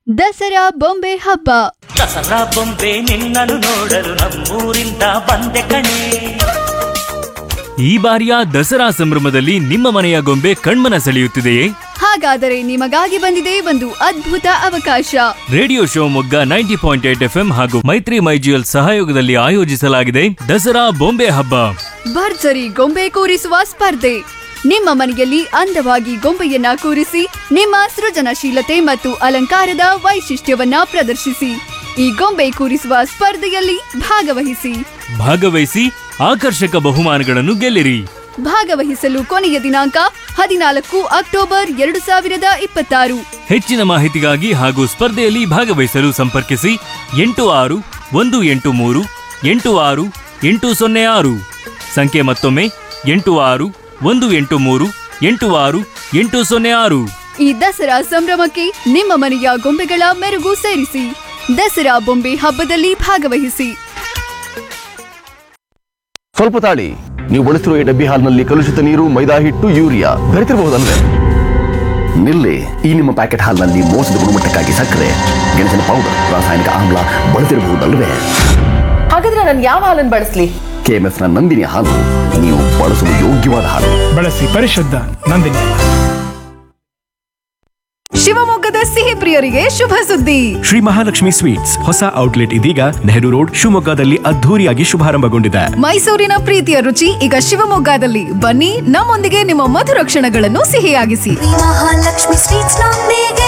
ದಸರಾ ಬೊಂಬೆ ಹಬ್ಬ ದಸರಾ ಬೊಂಬೆ ನಿನ್ನನ್ನು ನೋಡಲು ನಮ್ಮೂರಿಂದ ಬಂದೆ ಕಣೆ ಈ ಬಾರಿಯ ದಸರಾ ಸಂಭ್ರಮದಲ್ಲಿ ನಿಮ್ಮ ಮನೆಯ ಗೊಂಬೆ ಕಣ್ಮನ ಸೆಳೆಯುತ್ತಿದೆಯೇ ಹಾಗಾದರೆ ನಿಮಗಾಗಿ ಬಂದಿದೆ ಒಂದು ಅದ್ಭುತ ಅವಕಾಶ radio Shivamogga ninety point eight F ಹಾಗೂ ಮೈತ್ರಿ ಮೈಜಿಎಲ್ ಸಹಯೋಗದಲ್ಲಿ ಆಯೋಜಿಸಲಾಗಿದೆ ದಸರಾ ಬೊಂಬೆ ಹಬ್ಬ ಭರ್ಜರಿ ಗೊಂಬೆ ಕೂರಿಸುವ ಸ್ಪರ್ಧೆ ನಿಮ್ಮ ಮನೆಯಲ್ಲಿ ಅಂದವಾಗಿ ಗೊಂಬೆಯನ್ನ ಕೂರಿಸಿ ನಿಮ್ಮ ಸೃಜನಶೀಲತೆ ಮತ್ತು ಅಲಂಕಾರದ ವೈಶಿಷ್ಟ್ಯವನ್ನ ಪ್ರದರ್ಶಿಸಿ ಈ ಗೊಂಬೆ ಕೂರಿಸುವ ಸ್ಪರ್ಧೆಯಲ್ಲಿ ಭಾಗವಹಿಸಿ ಭಾಗವಹಿಸಿ ಆಕರ್ಷಕ ಬಹುಮಾನಗಳನ್ನು ಗೆಲ್ಲಿರಿ ಭಾಗವಹಿಸಲು ಕೊನೆಯ ದಿನಾಂಕ ಹದಿನಾಲ್ಕು ಅಕ್ಟೋಬರ್ ಎರಡು ಸಾವಿರದ ಇಪ್ಪತ್ತಾರು ಹೆಚ್ಚಿನ ಮಾಹಿತಿಗಾಗಿ ಹಾಗೂ ಸ್ಪರ್ಧೆಯಲ್ಲಿ ಭಾಗವಹಿಸಲು ಸಂಪರ್ಕಿಸಿ ಎಂಟು ಆರು ಒಂದು ಎಂಟು ಮೂರು ಎಂಟು ಆರು ಎಂಟು ಸೊನ್ನೆ ಆರು ಸಂಖ್ಯೆ ಮತ್ತೊಮ್ಮೆ ಎಂಟು ಆರು ಒಂದು ಎಂಟು ಮೂರು ಎಂಟು ಆರು ಎಂಟು ಸೊನ್ನೆ ಆರು ಈ ದಸರಾ ಸಂಭ್ರಮಕ್ಕೆ ನಿಮ್ಮ ಮನೆಯ ಗೊಂಬೆಗಳ ಮೆರುಗು ಸೇರಿಸಿ ದಸರಾ ಬೊಂಬೆ ಹಬ್ಬದಲ್ಲಿ ಭಾಗವಹಿಸಿ ಸ್ವಲ್ಪ ತಾಳಿ ನೀವು ಬಳಸಿರುವ ಈ ಡಬ್ಬಿ ಹಾಲ್ನಲ್ಲಿ ಕಲುಷಿತ ನೀರು ಮೈದಾ ಹಿಟ್ಟು ಯೂರಿಯಾ ಬೆರೆತಿರಬಹುದಲ್ವೇ ನಿಲ್ಲಿ ಈ ನಿಮ್ಮ ಪ್ಯಾಕೆಟ್ ಹಾಲ್ನಲ್ಲಿ ಮೋಸದ ಗುಣಮಟ್ಟಕ್ಕಾಗಿ ಸಕ್ಕರೆ ಗೆಣಸಿನ ಪೌಡರ್ ರಾಸಾಯನಿಕ ಆಮ್ಲ ಬಳಸಿರಬಹುದಲ್ವೇ ಹಾಗಾದ್ರೆ ನಾನು ಯಾವ ಹಾಲನ್ನು ಬಳಸ್ಲಿ ಕೆಎಂಎಫ್ ನ ನಂದಿನಿ ಹಾಲು ನೀವು ಬಳಸಲು ಯೋಗ್ಯವಾದ ಹಾಲು ಬಳಸಿ ಪರಿಶುದ್ಧ ನಂದಿನಿ ಶಿವಮೊಗ್ಗದ ಸಿಹಿ ಪ್ರಿಯರಿಗೆ ಶುಭ ಸುದ್ದಿ ಶ್ರೀ ಮಹಾಲಕ್ಷ್ಮಿ ಸ್ವೀಟ್ಸ್ ಹೊಸ ಔಟ್ಲೆಟ್ ಇದೀಗ ನೆಹರು ರೋಡ್ ಶಿವಮೊಗ್ಗದಲ್ಲಿ ಅದ್ಧೂರಿಯಾಗಿ ಶುಭಾರಂಭಗೊಂಡಿದೆ ಮೈಸೂರಿನ ಪ್ರೀತಿಯ ರುಚಿ ಈಗ ಶಿವಮೊಗ್ಗದಲ್ಲಿ ಬನ್ನಿ ನಮ್ಮೊಂದಿಗೆ ನಿಮ್ಮ ಮಧುರ ಕ್ಷಣಗಳನ್ನು ಸಿಹಿಯಾಗಿಸಿ ಮಹಾಲಕ್ಷ್ಮಿ ಸ್ವೀಟ್ಸ್ ನೊಂದಿಗೆ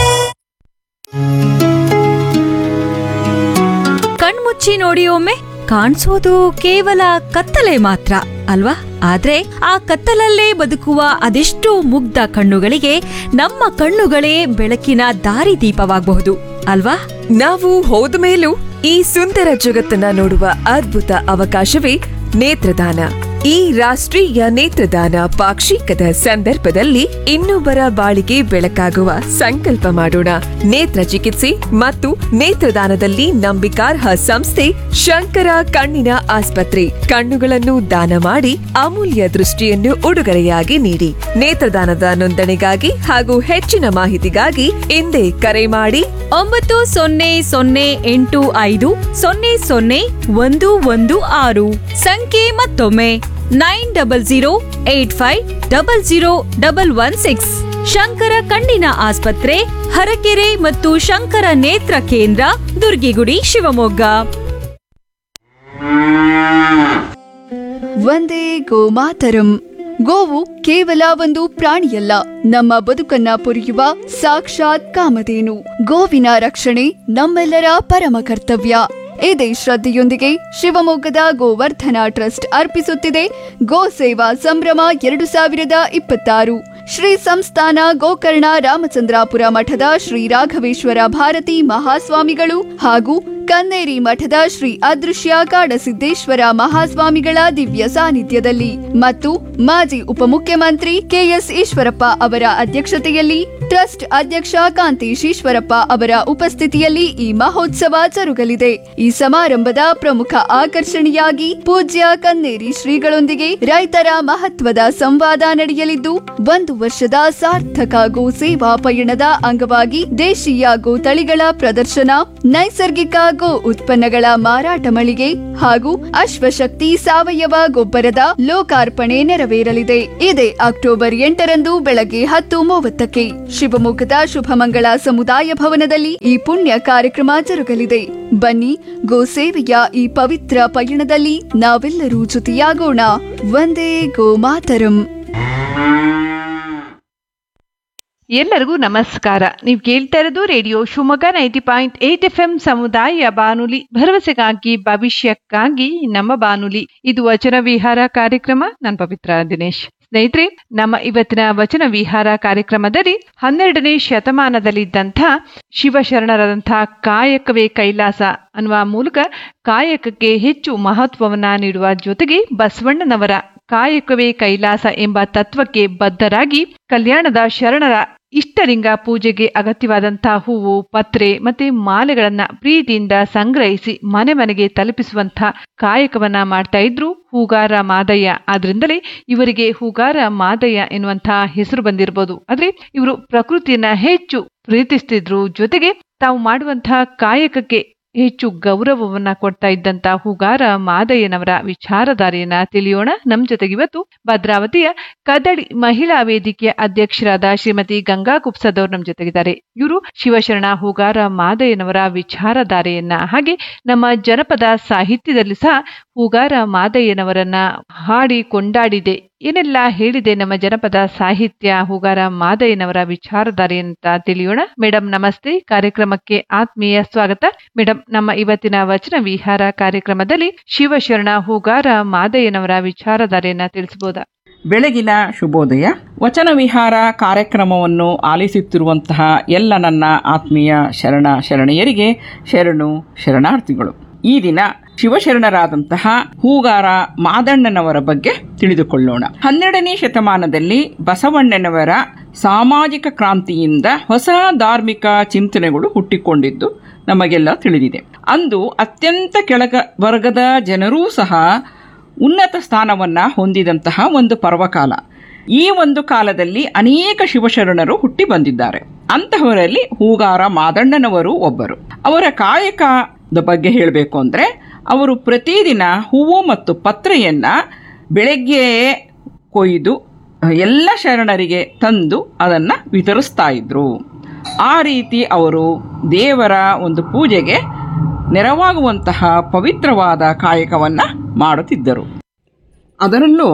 ಕಣ್ಮುಚ್ಚಿ ನೋಡಿ ಒಮ್ಮೆ ಕಾಣಿಸೋದು ಕೇವಲ ಕತ್ತಲೆ ಮಾತ್ರ ಅಲ್ವಾ ಆದ್ರೆ ಆ ಕತ್ತಲಲ್ಲೇ ಬದುಕುವ ಅದೆಷ್ಟೋ ಮುಗ್ಧ ಕಣ್ಣುಗಳಿಗೆ ನಮ್ಮ ಕಣ್ಣುಗಳೇ ಬೆಳಕಿನ ದಾರಿದೀಪವಾಗಬಹುದು ಅಲ್ವಾ ನಾವು ಹೋದ ಮೇಲೂ ಈ ಸುಂದರ ಜಗತ್ತನ್ನ ನೋಡುವ ಅದ್ಭುತ ಅವಕಾಶವೇ ನೇತ್ರದಾನ ಈ ರಾಷ್ಟ್ರೀಯ ನೇತ್ರದಾನ ಪಾಕ್ಷಿಕದ ಸಂದರ್ಭದಲ್ಲಿ ಇನ್ನೊಬ್ಬರ ಬಾಳಿಗೆ ಬೆಳಕಾಗುವ ಸಂಕಲ್ಪ ಮಾಡೋಣ ನೇತ್ರ ಚಿಕಿತ್ಸೆ ಮತ್ತು ನೇತ್ರದಾನದಲ್ಲಿ ನಂಬಿಕಾರ್ಹ ಸಂಸ್ಥೆ ಶಂಕರ ಕಣ್ಣಿನ ಆಸ್ಪತ್ರೆ ಕಣ್ಣುಗಳನ್ನು ದಾನ ಮಾಡಿ ಅಮೂಲ್ಯ ದೃಷ್ಟಿಯನ್ನು ಉಡುಗೊರೆಯಾಗಿ ನೀಡಿ ನೇತ್ರದಾನದ ನೋಂದಣಿಗಾಗಿ ಹಾಗೂ ಹೆಚ್ಚಿನ ಮಾಹಿತಿಗಾಗಿ ಹಿಂದೆ ಕರೆ ಮಾಡಿ ಒಂಬತ್ತು ಸೊನ್ನೆ ಸೊನ್ನೆ ಎಂಟು ಐದು ಸೊನ್ನೆ ಸೊನ್ನೆ ಒಂದು ಒಂದು ಆರು ಸಂಖ್ಯೆ ಮತ್ತೊಮ್ಮೆ nine double zero eight five double zero double one six Shankara ಕಣ್ಣಿನ ಆಸ್ಪತ್ರೆ ಹರಕೆರೆ ಮತ್ತು ಶಂಕರ ನೇತ್ರ ಕೇಂದ್ರ ದುರ್ಗಿಗುಡಿ ಶಿವಮೊಗ್ಗ ಒಂದೇ ಗೋಮಾತರಂ ಗೋವು ಕೇವಲ ಒಂದು ಪ್ರಾಣಿಯಲ್ಲ ನಮ್ಮ ಬದುಕನ್ನ ಪೊರೆಯುವ ಸಾಕ್ಷಾತ್ ಕಾಮಧೇನು ಗೋವಿನ ರಕ್ಷಣೆ ನಮ್ಮೆಲ್ಲರ ಪರಮ ಕರ್ತವ್ಯ ಇದೇ ಶ್ರದ್ಧೆಯೊಂದಿಗೆ ಶಿವಮೊಗ್ಗದ ಗೋವರ್ಧನ ಟ್ರಸ್ಟ್ ಅರ್ಪಿಸುತ್ತಿದೆ ಗೋ ಸೇವಾ ಸಂಭ್ರಮ ಎರಡು ಸಾವಿರದ ಇಪ್ಪತ್ತಾರು ಶ್ರೀ ಸಂಸ್ಥಾನ ಗೋಕರ್ಣ ರಾಮಚಂದ್ರಾಪುರ ಮಠದ ಶ್ರೀ ರಾಘವೇಶ್ವರ ಭಾರತಿ ಮಹಾಸ್ವಾಮಿಗಳು ಹಾಗೂ ಕನ್ನೇರಿ ಮಠದ ಶ್ರೀ ಅದೃಶ್ಯ ಕಾಡಸಿದ್ದೇಶ್ವರ ಮಹಾಸ್ವಾಮಿಗಳ ದಿವ್ಯ ಸಾನ್ನಿಧ್ಯದಲ್ಲಿ ಮತ್ತು ಮಾಜಿ ಉಪಮುಖ್ಯಮಂತ್ರಿ ಕೆಎಸ್ ಈಶ್ವರಪ್ಪ ಅವರ ಅಧ್ಯಕ್ಷತೆಯಲ್ಲಿ ಟ್ರಸ್ಟ್ ಅಧ್ಯಕ್ಷ ಕಾಂತೇಶ್ ಈಶ್ವರಪ್ಪ ಅವರ ಉಪಸ್ಥಿತಿಯಲ್ಲಿ ಈ ಮಹೋತ್ಸವ ಜರುಗಲಿದೆ ಈ ಸಮಾರಂಭದ ಪ್ರಮುಖ ಆಕರ್ಷಣೆಯಾಗಿ ಪೂಜ್ಯ ಕನ್ನೇರಿ ಶ್ರೀಗಳೊಂದಿಗೆ ರೈತರ ಮಹತ್ವದ ಸಂವಾದ ನಡೆಯಲಿದ್ದು ಒಂದು ವರ್ಷದ ಸಾರ್ಥಕ ಗೋ ಸೇವಾ ಪಯಣದ ಅಂಗವಾಗಿ ದೇಶೀಯ ಗೋ ತಳಿಗಳ ಪ್ರದರ್ಶನ ನೈಸರ್ಗಿಕ ಗೋ ಉತ್ಪನ್ನಗಳ ಮಾರಾಟ ಮಳಿಗೆ ಹಾಗೂ ಅಶ್ವಶಕ್ತಿ ಸಾವಯವ ಗೊಬ್ಬರದ ಲೋಕಾರ್ಪಣೆ ನೆರವೇರಲಿದೆ ಇದೇ ಅಕ್ಟೋಬರ್ ಎಂಟರಂದು ಬೆಳಗ್ಗೆ ಹತ್ತು ಮೂವತ್ತಕ್ಕೆ ಶಿವಮೊಗ್ಗದ ಶುಭಮಂಗಳ ಸಮುದಾಯ ಭವನದಲ್ಲಿ ಈ ಪುಣ್ಯ ಕಾರ್ಯಕ್ರಮ ಜರುಗಲಿದೆ ಬನ್ನಿ ಗೋ ಸೇವೆಯ ಈ ಪವಿತ್ರ ಪಯಣದಲ್ಲಿ ನಾವೆಲ್ಲರೂ ಜೊತೆಯಾಗೋಣ ಒಂದೇ ಗೋಮಾತರಂ ಎಲ್ಲರಿಗೂ ನಮಸ್ಕಾರ ನೀವು ಕೇಳ್ತಾ ಇರೋದು radio Shivamogga ninety point eight F M ಸಮುದಾಯ ಬಾನುಲಿ ಭರವಸೆಗಾಗಿ ಭವಿಷ್ಯಕ್ಕಾಗಿ ನಮ್ಮ ಬಾನುಲಿ ಇದು ವಚನ ವಿಹಾರ ಕಾರ್ಯಕ್ರಮ ನಾನು ಪವಿತ್ರ ದಿನೇಶ್ ಸ್ನೇಹಿತರೆ ನಮ್ಮ ಇವತ್ತಿನ ವಚನ ವಿಹಾರ ಕಾರ್ಯಕ್ರಮದಲ್ಲಿ ಹನ್ನೆರಡನೇ ಶತಮಾನದಲ್ಲಿದ್ದಂಥ ಶಿವಶರಣರಾದಂಥ ಕಾಯಕವೇ ಕೈಲಾಸ ಅನ್ನುವ ಮೂಲಕ ಕಾಯಕಕ್ಕೆ ಹೆಚ್ಚು ಮಹತ್ವವನ್ನ ನೀಡುವ ಜೊತೆಗೆ ಬಸವಣ್ಣನವರ ಕಾಯಕವೇ ಕೈಲಾಸ ಎಂಬ ತತ್ವಕ್ಕೆ ಬದ್ಧರಾಗಿ ಕಲ್ಯಾಣದ ಶರಣರ ಇಷ್ಟಲಿಂಗ ಪೂಜೆಗೆ ಅಗತ್ಯವಾದಂತಹ ಹೂವು ಪತ್ರೆ ಮತ್ತೆ ಮಾಲೆಗಳನ್ನ ಪ್ರೀತಿಯಿಂದ ಸಂಗ್ರಹಿಸಿ ಮನೆ ಮನೆಗೆ ತಲುಪಿಸುವಂತ ಕಾಯಕವನ್ನ ಮಾಡ್ತಾ ಇದ್ರು ಹೂಗಾರ ಮಾದಯ್ಯ ಆದ್ರಿಂದಲೇ ಇವರಿಗೆ ಹೂಗಾರ ಮಾದಯ್ಯ ಎನ್ನುವಂತಹ ಹೆಸರು ಬಂದಿರಬಹುದು ಆದ್ರೆ ಇವರು ಪ್ರಕೃತಿಯನ್ನ ಹೆಚ್ಚು ಪ್ರೀತಿಸ್ತಿದ್ರು ಜೊತೆಗೆ ತಾವು ಮಾಡುವಂತಹ ಕಾಯಕಕ್ಕೆ ಹೆಚ್ಚು ಗೌರವವನ್ನ ಕೊಡ್ತಾ ಇದ್ದಂತ ಹೂಗಾರ ಮಾದಯ್ಯನವರ ವಿಚಾರಧಾರೆಯನ್ನ ತಿಳಿಯೋಣ ನಮ್ ಜೊತೆಗೆ ಇವತ್ತು ಭದ್ರಾವತಿಯ ಕದಡಿ ಮಹಿಳಾ ವೇದಿಕೆಯ ಅಧ್ಯಕ್ಷರಾದ ಶ್ರೀಮತಿ ಗಂಗಾ ಕುಪ್ಸದವ್ರು ನಮ್ ಜೊತೆಗಿದ್ದಾರೆ ಇವರು ಶಿವಶರಣ ಹೂಗಾರ ಮಾದಯ್ಯನವರ ವಿಚಾರಧಾರೆಯನ್ನ ಹಾಗೆ ನಮ್ಮ ಜನಪದ ಸಾಹಿತ್ಯದಲ್ಲಿ ಸಹ ಹೂಗಾರ ಮಾದಯ್ಯನವರನ್ನ ಹಾಡಿ ಕೊಂಡಾಡಿದೆ ಏನೆಲ್ಲ ಹೇಳಿದೆ ನಮ್ಮ ಜನಪದ ಸಾಹಿತ್ಯ ಹೂಗಾರ ಮಾದಯ್ಯನವರ ವಿಚಾರಧಾರೆ ಅಂತ ತಿಳಿಯೋಣ ಮೇಡಮ್ ನಮಸ್ತೆ ಕಾರ್ಯಕ್ರಮಕ್ಕೆ ಆತ್ಮೀಯ ಸ್ವಾಗತ ಮೇಡಮ್ ನಮ್ಮ ಇವತ್ತಿನ ವಚನ ವಿಹಾರ ಕಾರ್ಯಕ್ರಮದಲ್ಲಿ ಶಿವಶರಣ ಹೂಗಾರ ಮಾದಯ್ಯನವರ ವಿಚಾರಧಾರೆಯನ್ನ ತಿಳಿಸಬಹುದಾ ಬೆಳಗಿನ ಶುಭೋದಯ ವಚನ ವಿಹಾರ ಕಾರ್ಯಕ್ರಮವನ್ನು ಆಲಿಸುತ್ತಿರುವಂತಹ ಎಲ್ಲ ನನ್ನ ಆತ್ಮೀಯ ಶರಣ ಶರಣೆಯರಿಗೆ ಶರಣು ಶರಣಾರ್ಥಿಗಳು ಈ ದಿನ ಶಿವಶರಣರಾದಂತಹ ಹೂಗಾರ ಮಾದಣ್ಣನವರ ಬಗ್ಗೆ ತಿಳಿದುಕೊಳ್ಳೋಣ ಹನ್ನೆರಡನೇ ಶತಮಾನದಲ್ಲಿ ಬಸವಣ್ಣನವರ ಸಾಮಾಜಿಕ ಕ್ರಾಂತಿಯಿಂದ ಹೊಸ ಧಾರ್ಮಿಕ ಚಿಂತನೆಗಳು ಹುಟ್ಟಿಕೊಂಡಿದ್ದು ನಮಗೆಲ್ಲ ತಿಳಿದಿದೆ ಅಂದು ಅತ್ಯಂತ ಕೆಳಗ ವರ್ಗದ ಜನರೂ ಸಹ ಉನ್ನತ ಸ್ಥಾನವನ್ನ ಹೊಂದಿದಂತಹ ಒಂದು ಪರ್ವಕಾಲ ಈ ಒಂದು ಕಾಲದಲ್ಲಿ ಅನೇಕ ಶಿವಶರಣರು ಹುಟ್ಟಿ ಬಂದಿದ್ದಾರೆ ಅಂತಹವರಲ್ಲಿ ಹೂಗಾರ ಮಾದಣ್ಣನವರು ಒಬ್ಬರು ಅವರ ಕಾಯಕದ ಬಗ್ಗೆ ಹೇಳಬೇಕು ಅಂದ್ರೆ ಅವರು ಪ್ರತಿದಿನ ಹೂವು ಮತ್ತು ಪತ್ರೆಯನ್ನ ಬೆಳಗ್ಗೆ ಕೊಯ್ದು ಎಲ್ಲ ಶರಣರಿಗೆ ತಂದು ಅದನ್ನ ವಿತರಿಸ್ತಾ ಇದ್ರು ಆ ರೀತಿ ಅವರು ದೇವರ ಒಂದು ಪೂಜೆಗೆ ನೆರವಾಗುವಂತಹ ಪವಿತ್ರವಾದ ಕಾಯಕವನ್ನ ಮಾಡುತ್ತಿದ್ದರು ಅದರಲ್ಲೂ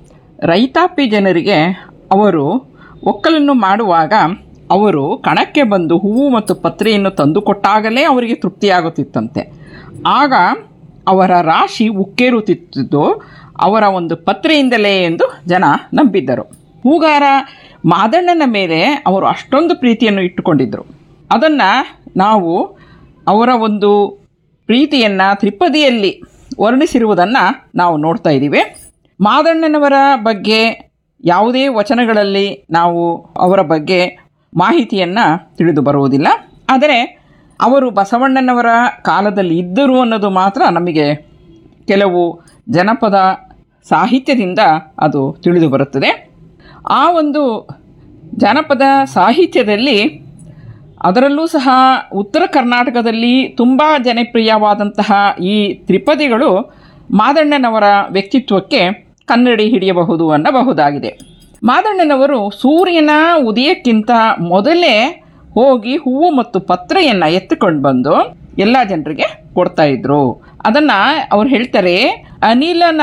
ರೈತಾಪಿ ಜನರಿಗೆ ಅವರು ಒಕ್ಕಲನ್ನು ಮಾಡುವಾಗ ಅವರು ಕಣಕ್ಕೆ ಬಂದು ಹೂವು ಮತ್ತು ಪತ್ರೆಯನ್ನು ತಂದುಕೊಟ್ಟಾಗಲೇ ಅವರಿಗೆ ತೃಪ್ತಿಯಾಗುತ್ತಿತ್ತಂತೆ ಆಗ ಅವರ ರಾಶಿ ಉಕ್ಕೇರುತ್ತಿದ್ದು ಅವರ ಒಂದು ಪತ್ರೆಯಿಂದಲೇ ಎಂದು ಜನ ನಂಬಿದ್ದರು ಹೂಗಾರ ಮಾದಣ್ಣನ ಮೇಲೆ ಅವರು ಅಷ್ಟೊಂದು ಪ್ರೀತಿಯನ್ನು ಇಟ್ಟುಕೊಂಡಿದ್ದರು ಅದನ್ನು ನಾವು ಅವರ ಒಂದು ಪ್ರೀತಿಯನ್ನು ತ್ರಿಪದಿಯಲ್ಲಿ ವರ್ಣಿಸಿರುವುದನ್ನು ನಾವು ನೋಡ್ತಾ ಇದ್ದೀವಿ ಮಾದಣ್ಣನವರ ಬಗ್ಗೆ ಯಾವುದೇ ವಚನಗಳಲ್ಲಿ ನಾವು ಅವರ ಬಗ್ಗೆ ಮಾಹಿತಿಯನ್ನು ತಿಳಿದು ಬರುವುದಿಲ್ಲ ಆದರೆ ಅವರು ಬಸವಣ್ಣನವರ ಕಾಲದಲ್ಲಿ ಇದ್ದರು ಅನ್ನೋದು ಮಾತ್ರ ನಮಗೆ ಕೆಲವು ಜನಪದ ಸಾಹಿತ್ಯದಿಂದ ಅದು ತಿಳಿದು ಬರುತ್ತದೆ ಆ ಒಂದು ಜಾನಪದ ಸಾಹಿತ್ಯದಲ್ಲಿ ಅದರಲ್ಲೂ ಸಹ ಉತ್ತರ ಕರ್ನಾಟಕದಲ್ಲಿ ತುಂಬ ಜನಪ್ರಿಯವಾದಂತಹ ಈ ತ್ರಿಪದಿಗಳು ಮಾದಣ್ಣನವರ ವ್ಯಕ್ತಿತ್ವಕ್ಕೆ ಕನ್ನಡಿ ಹಿಡಿಯಬಹುದು ಅನ್ನಬಹುದಾಗಿದೆ ಮಾದಣ್ಣನವರು ಸೂರ್ಯನ ಉದಯಕ್ಕಿಂತ ಮೊದಲೇ ಹೋಗಿ ಹೂವು ಮತ್ತು ಪತ್ರೆಯನ್ನು ಎತ್ತಿಕೊಂಡು ಬಂದು ಎಲ್ಲ ಜನರಿಗೆ ಕೊಡ್ತಾ ಇದ್ರು ಅದನ್ನ ಅವ್ರು ಹೇಳ್ತಾರೆ ಅನಿಲನ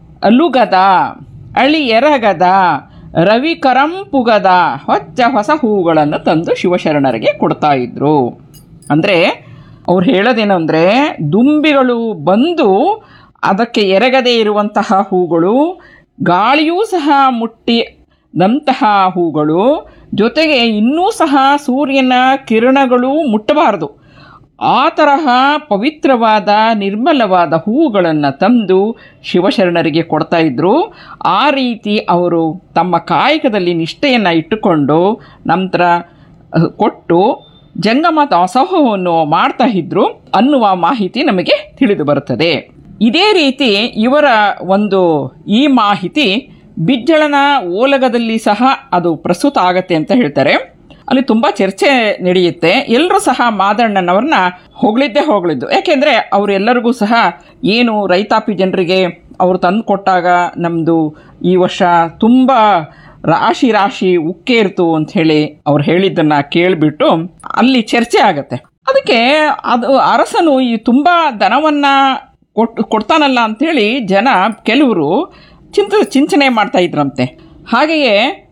ಅಲುಗದ ಅಳಿ ಎರಗದ ರವಿ ಕರಂಪುಗದ ಹೊಚ್ಚ ಹೊಸ ಹೂಗಳನ್ನು ತಂದು ಶಿವಶರಣರಿಗೆ ಕೊಡ್ತಾ ಇದ್ರು ಅಂದರೆ ಅವ್ರು ಹೇಳೋದೇನು ಅಂದರೆ ದುಂಬಿಗಳು ಬಂದು ಅದಕ್ಕೆ ಎರಗದೇ ಇರುವಂತಹ ಹೂಗಳು ಗಾಳಿಯೂ ಸಹ ಮುಟ್ಟಿದಂತಹ ಹೂಗಳು ಜೊತೆಗೆ ಇನ್ನೂ ಸಹ ಸೂರ್ಯನ ಕಿರಣಗಳು ಮುಟ್ಟಬಾರದು ಆ ತರಹ ಪವಿತ್ರವಾದ ನಿರ್ಮಲವಾದ ಹೂವುಗಳನ್ನು ತಂದು ಶಿವಶರಣರಿಗೆ ಕೊಡ್ತಾ ಇದ್ರು ಆ ರೀತಿ ಅವರು ತಮ್ಮ ಕಾಯಕದಲ್ಲಿ ನಿಷ್ಠೆಯನ್ನು ಇಟ್ಟುಕೊಂಡು ನಂತರ ಅಹ್, ಕೊಟ್ಟು ಜಂಗಮ ದಾಸೋಹವನ್ನು ಮಾಡ್ತಾ ಇದ್ರು ಅನ್ನುವ ಮಾಹಿತಿ ನಮಗೆ ತಿಳಿದು ಬರುತ್ತದೆ ಇದೇ ರೀತಿ ಇವರ ಒಂದು ಈ ಮಾಹಿತಿ ಬಿಜ್ಜಳನ ಓಲಗದಲ್ಲಿ ಸಹ ಅದು ಪ್ರಸ್ತುತ ಆಗತ್ತೆ ಅಂತ ಹೇಳ್ತಾರೆ ಅಲ್ಲಿ ತುಂಬ ಚರ್ಚೆ ನಡೆಯುತ್ತೆ ಎಲ್ಲರೂ ಸಹ ಮಾದಣ್ಣನವ್ರನ್ನ ಹೊಗಳಿದ್ದೇ ಹೊಗಳಿದ್ದು ಯಾಕೆಂದರೆ ಅವರೆಲ್ಲರಿಗೂ ಸಹ ಏನು ರೈತಾಪಿ ಜನರಿಗೆ ಅವರು ತಂದು ಕೊಟ್ಟಾಗ ನಮ್ಮದು ಈ ವರ್ಷ ತುಂಬ ರಾಶಿ ರಾಶಿ ಉಕ್ಕೇರ್ತು ಅಂತ ಹೇಳಿ ಅವ್ರು ಹೇಳಿದ್ದನ್ನು ಕೇಳಿಬಿಟ್ಟು ಅಲ್ಲಿ ಚರ್ಚೆ ಆಗತ್ತೆ ಅದಕ್ಕೆ ಅದು ಅರಸನು ಈ ತುಂಬ ದನವನ್ನು ಕೊಟ್ಟು ಕೊಡ್ತಾನಲ್ಲ ಅಂಥೇಳಿ ಜನ ಕೆಲವರು ಚಿಂತ ಚಿಂತನೆ ಮಾಡ್ತಾ ಇದ್ರಂತೆ ಹಾಗೆಯೇ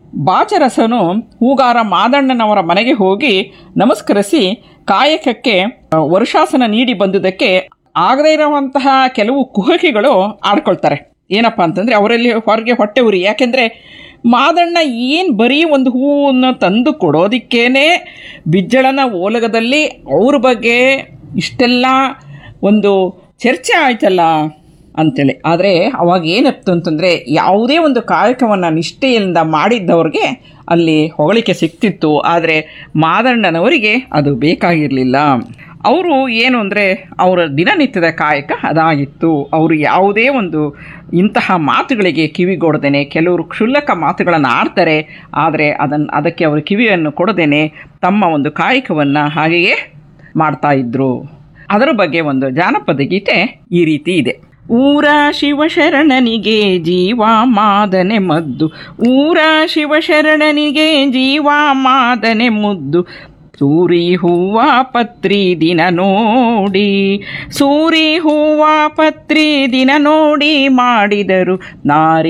ಬಾಚರಸನು ಹೂಗಾರ ಮಾದಣ್ಣನವರ ಮನೆಗೆ ಹೋಗಿ ನಮಸ್ಕರಿಸಿ ಕಾಯಕಕ್ಕೆ ಆ, ವರ್ಷಾಸನ ನೀಡಿ ಬಂದುದಕ್ಕೆ ಆಗದೇ ಇರುವಂತಹ ಕೆಲವು ಕುಹಕಿಗಳು ಆಡ್ಕೊಳ್ತಾರೆ ಏನಪ್ಪ ಅಂತಂದರೆ ಅವರಲ್ಲಿ ಹೊರಗೆ ಹೊಟ್ಟೆ ಉರಿ ಯಾಕೆಂದರೆ ಮಾದಣ್ಣ ಏನು ಬರೀ ಒಂದು ಹೂವನ್ನು ತಂದು ಕೊಡೋದಿಕ್ಕೇನೆ ಬಿಜ್ಜಳನ ಓಲಗದಲ್ಲಿ ಅವ್ರ ಬಗ್ಗೆ ಇಷ್ಟೆಲ್ಲ ಒಂದು ಚರ್ಚೆ ಆಯ್ತಲ್ಲ ಅಂತೇಳಿ ಆದರೆ ಅವಾಗ ಏನಿತ್ತು ಅಂತಂದರೆ ಯಾವುದೇ ಒಂದು ಕಾಯಕವನ್ನು ನಿಷ್ಠೆಯಿಂದ ಮಾಡಿದ್ದವ್ರಿಗೆ ಅಲ್ಲಿ ಹೊಗಳಿಕೆ ಸಿಕ್ತಿತ್ತು ಆದರೆ ಮಾದಣ್ಣನವರಿಗೆ ಅದು ಬೇಕಾಗಿರಲಿಲ್ಲ ಅವರು ಏನು ಅಂದರೆ ಅವರ ದಿನನಿತ್ಯದ ಕಾಯಕ ಅದಾಗಿತ್ತು ಅವರು ಯಾವುದೇ ಒಂದು ಇಂತಹ ಮಾತುಗಳಿಗೆ ಕಿವಿಗೊಡದೇನೆ ಕೆಲವರು ಕ್ಷುಲ್ಲಕ ಮಾತುಗಳನ್ನು ಆಡ್ತಾರೆ ಆದರೆ ಅದನ್ನು ಅದಕ್ಕೆ ಅವರು ಕಿವಿಯನ್ನು ಕೊಡದೇನೆ ತಮ್ಮ ಒಂದು ಕಾಯಕವನ್ನು ಹಾಗೆಯೇ ಮಾಡ್ತಾ ಇದ್ರು ಅದರ ಬಗ್ಗೆ ಒಂದು ಜಾನಪದ ಗೀತೆ ಈ ರೀತಿ ಇದೆ ಊರ ಶಿವಶರಣನಿಗೆ ಜೀವ ಮಾದನೆ ಮದ್ದು ಊರ ಶಿವಶರಣನಿಗೆ ಜೀವ ಮಾದನೆ ಮುದ್ದು ಸೂರಿ ಹೂವ ಪತ್ರಿ ದಿನ ನೋಡಿ ಸೂರಿ ಹೂವ ಪತ್ರಿ ದಿನ ನೋಡಿ ಮಾಡಿದರು ನಾರಿ